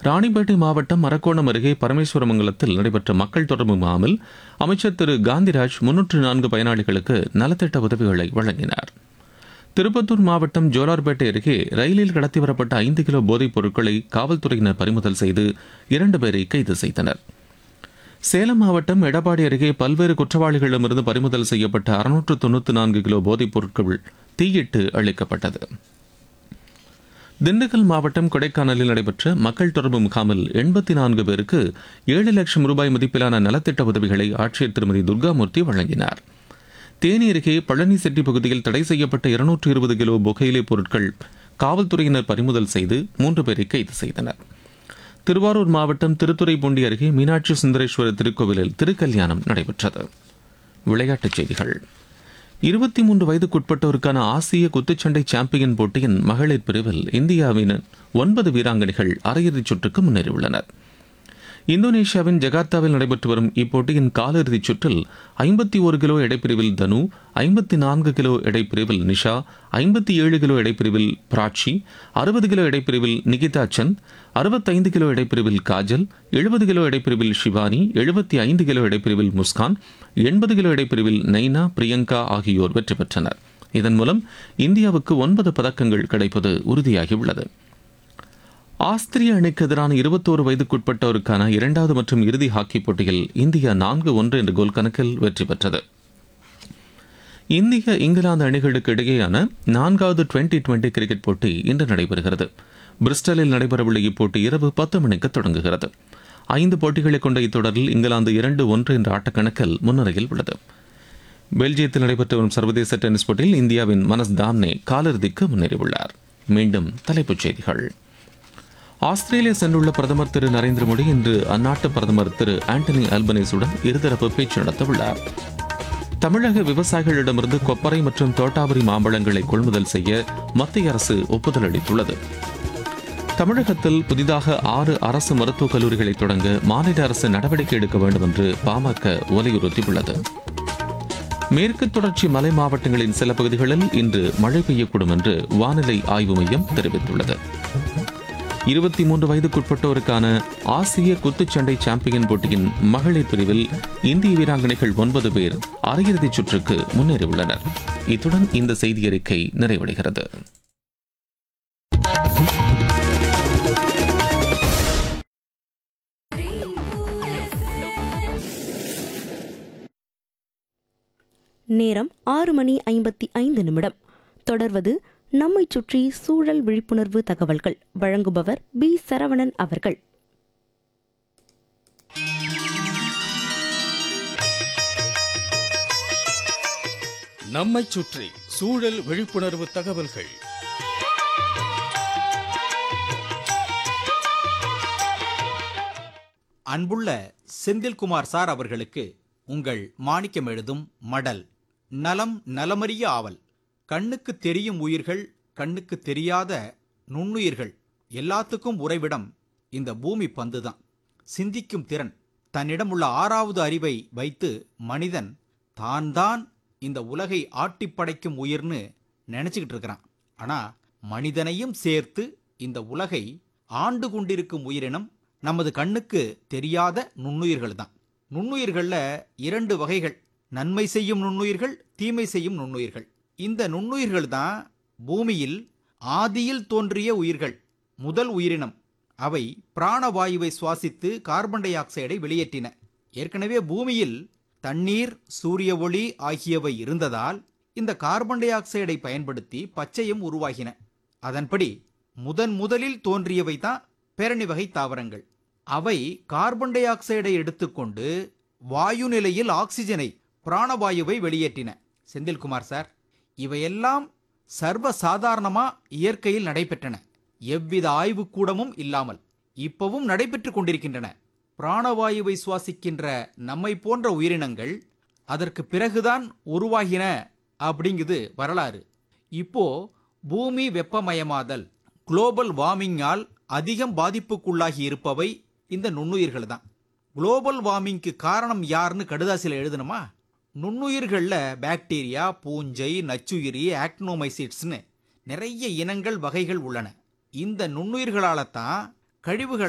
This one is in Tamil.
ராணிப்பேட்டை மாவட்டம் மரக்கோணம் அருகே பரமேஸ்வரமங்கலத்தில் நடைபெற்ற மக்கள் தொடர்பு முகாமில் அமைச்சர் திரு காந்திராஜ் முன்னூற்று நான்கு பயனாளிகளுக்கு நலத்திட்ட உதவிகளை வழங்கினார் திருப்பத்தூர் மாவட்டம் ஜோலார்பேட்டை அருகே ரயிலில் கடத்தி வரப்பட்ட ஐந்து கிலோ போதைப் பொருட்களை காவல்துறையினர் பறிமுதல் செய்து இரண்டு பேரை கைது செய்தனர் சேலம் மாவட்டம் எடப்பாடி அருகே பல்வேறு குற்றவாளிகளிடமிருந்து பறிமுதல் செய்யப்பட்ட அறுநூற்று தொண்ணூற்று நான்கு கிலோ போதைப் பொருட்கள் தீயிட்டு அளிக்கப்பட்டது திண்டுக்கல் மாவட்டம் கொடைக்கானலில் நடைபெற்ற மக்கள் தொடர்பு முகாமில் எண்பத்தி நான்கு பேருக்கு ஏழு லட்சம் ரூபாய் மதிப்பிலான நலத்திட்ட உதவிகளை ஆட்சியர் திருமதி துர்காமூர்த்தி வழங்கினார் தேனி அருகே பழனி செட்டி பகுதியில் தடை செய்யப்பட்ட இருநூற்று இருபது கிலோ புகையிலை பொருட்கள் காவல்துறையினர் பறிமுதல் செய்து மூன்று பேரை கைது செய்தனர் திருவாரூர் மாவட்டம் திருத்துறைப்பூண்டி அருகே மீனாட்சி சுந்தரேஸ்வரர் திருக்கோவிலில் திருக்கல்யாணம் நடைபெற்றது விளையாட்டுச் செய்திகள் இருபத்தி மூன்று வயதுக்குட்பட்டோருக்கான ஆசிய குத்துச்சண்டை சாம்பியன் போட்டியின் மகளிர் பிரிவில் இந்தியாவின் ஒன்பது வீராங்கனைகள் அரையிறுதிச் சுற்றுக்கு முன்னேறியுள்ளனர் இந்தோனேஷியாவின் ஜகார்த்தாவில் நடைபெற்று வரும் இப்போட்டியின் காலிறுதிச் சுற்றில் ஐம்பத்தி ஒரு கிலோ எடைப்பிரிவில் தனு ஐம்பத்தி நான்கு கிலோ எடைப்பிரிவில் நிஷா ஐம்பத்தி ஏழு கிலோ எடைப்பிரிவில் பிராச்சி அறுபது கிலோ எடைப்பிரிவில் நிகிதா சந்த் அறுபத்தைந்து கிலோ எடைப்பிரிவில் காஜல் எழுபது கிலோ எடைப்பிரிவில் ஷிவானி எழுபத்தி ஐந்து கிலோ எடைப்பிரிவில் முஸ்கான் எண்பது கிலோ எடைப்பிரிவில் நைனா பிரியங்கா ஆகியோர் வெற்றி பெற்றனர் இதன் மூலம் இந்தியாவுக்கு ஒன்பது பதக்கங்கள் கிடைப்பது உறுதியாகியுள்ளது ஆஸ்திரிய அணிக்கு எதிரான இருபத்தோரு வயதுக்குட்பட்டோருக்கான இரண்டாவது மற்றும் இறுதி ஹாக்கி போட்டியில் இந்தியா நான்கு ஒன்று என்ற கோல் கணக்கில் வெற்றி பெற்றது இந்திய இங்கிலாந்து அணிகளுக்கு இடையேயான நான்காவது டுவெண்டி டுவெண்டி கிரிக்கெட் போட்டி இன்று நடைபெறுகிறது பிரிஸ்டலில் நடைபெறவுள்ள இப்போட்டி இரவு பத்து மணிக்கு தொடங்குகிறது ஐந்து போட்டிகளை கொண்ட இத்தொடரில் இங்கிலாந்து இரண்டு ஒன்று என்ற ஆட்டக்கணக்கில் முன்னிலையில் உள்ளது பெல்ஜியத்தில் நடைபெற்று வரும் சர்வதேச டென்னிஸ் போட்டியில் இந்தியாவின் மனஸ் தாம்னே காலிறுதிக்கு முன்னேறியுள்ளார் மீண்டும் தலைப்புச் செய்திகள் ஆஸ்திரேலியா சென்றுள்ள பிரதமர் திரு நரேந்திர மோடி இன்று அந்நாட்டு பிரதமர் திரு ஆண்டனி அல்பனீஸுடன் இருதரப்பு பேச்சு நடத்தவுள்ளார் தமிழக விவசாயிகளிடமிருந்து கொப்பரை மற்றும் தோட்டாபுரி மாம்பழங்களை கொள்முதல் செய்ய மத்திய அரசு ஒப்புதல் அளித்துள்ளது தமிழகத்தில் புதிதாக ஆறு அரசு மருத்துவக் கல்லூரிகளை தொடங்க மாநில அரசு நடவடிக்கை எடுக்க வேண்டும் என்று பாமக வலியுறுத்தியுள்ளது மேற்கு தொடர்ச்சி மலை மாவட்டங்களின் சில பகுதிகளில் இன்று மழை பெய்யக்கூடும் என்று வானிலை ஆய்வு மையம் தெரிவித்துள்ளது இருபத்தி மூன்று வயதுக்குட்பட்டோருக்கான ஆசிய குத்துச்சண்டை சாம்பியன் போட்டியின் மகளிர் பிரிவில் இந்திய வீராங்கனைகள் ஒன்பது பேர் அரையிறுதிச் சுற்றுக்கு முன்னேறியுள்ளனர் இத்துடன் இந்த செய்தி அறிக்கை நிறைவடைகிறது நேரம் ஆறு மணி ஐம்பத்தி ஐந்து நிமிடம் தொடர்வது நம்மைச் சுற்றி சூழல் விழிப்புணர்வு தகவல்கள் வழங்குபவர் பி சரவணன் அவர்கள் நம்மைச் சுற்றி சூழல் விழிப்புணர்வு தகவல்கள் அன்புள்ள செந்தில்குமார் சார் அவர்களுக்கு உங்கள் மாணிக்கம் எழுதும் மடல் நலம் நலமறிய ஆவல் கண்ணுக்கு தெரியும் உயிர்கள் கண்ணுக்கு தெரியாத நுண்ணுயிர்கள் எல்லாத்துக்கும் உறைவிடம் இந்த பூமி பந்துதான் சிந்திக்கும் திறன் தன்னிடம் உள்ள ஆறாவது அறிவை வைத்து மனிதன் தான் தான் இந்த உலகை ஆட்டிப் படைக்கும் உயிர்னு நினைச்சுக்கிட்டு இருக்கிறான் ஆனா மனிதனையும் சேர்த்து இந்த உலகை ஆண்டு கொண்டிருக்கும் உயிரினம் நமது கண்ணுக்கு தெரியாத நுண்ணுயிர்கள் தான் நுண்ணுயிர்கள்ல இரண்டு வகைகள் நன்மை செய்யும் நுண்ணுயிர்கள் தீமை செய்யும் நுண்ணுயிர்கள் இந்த நுண்ணுயிர்கள் தான் பூமியில் ஆதியில் தோன்றிய உயிர்கள் முதல் உயிரினம் அவை பிராணவாயுவை சுவாசித்து கார்பன் டை ஆக்சைடை வெளியேற்றின ஏற்கனவே பூமியில் தண்ணீர் சூரிய ஒளி ஆகியவை இருந்ததால் இந்த கார்பன் டை ஆக்சைடை பயன்படுத்தி பச்சையும் உருவாகின அதன்படி முதன் முதலில் தோன்றியவை தான் பேரணி வகை தாவரங்கள் அவை கார்பன் டை ஆக்சைடை எடுத்துக்கொண்டு வாயு நிலையில் ஆக்சிஜனை பிராணவாயுவை வெளியேற்றின செந்தில்குமார் சார் இவையெல்லாம் சர்வ சாதாரணமா இயற்கையில் நடைபெற்றன எவ்வித ஆய்வுக்கூடமும் இல்லாமல் இப்பவும் நடைபெற்றுக் கொண்டிருக்கின்றன பிராணவாயுவை சுவாசிக்கின்ற நம்மை போன்ற உயிரினங்கள் அதற்கு பிறகுதான் உருவாகின அப்படிங்குது வரலாறு இப்போ பூமி வெப்பமயமாதல் குளோபல் வார்மிங்கால் அதிகம் பாதிப்புக்குள்ளாகி இருப்பவை இந்த நுண்ணுயிர்கள் தான் குளோபல் வார்மிங்க்கு காரணம் யாருன்னு கடுதாசியில் எழுதணுமா நுண்ணுயிர்களில் பாக்டீரியா பூஞ்சை நச்சுயிரி ஆக்னோமைசிட்ஸ்னு நிறைய இனங்கள் வகைகள் உள்ளன இந்த நுண்ணுயிர்களால தான் கழிவுகளை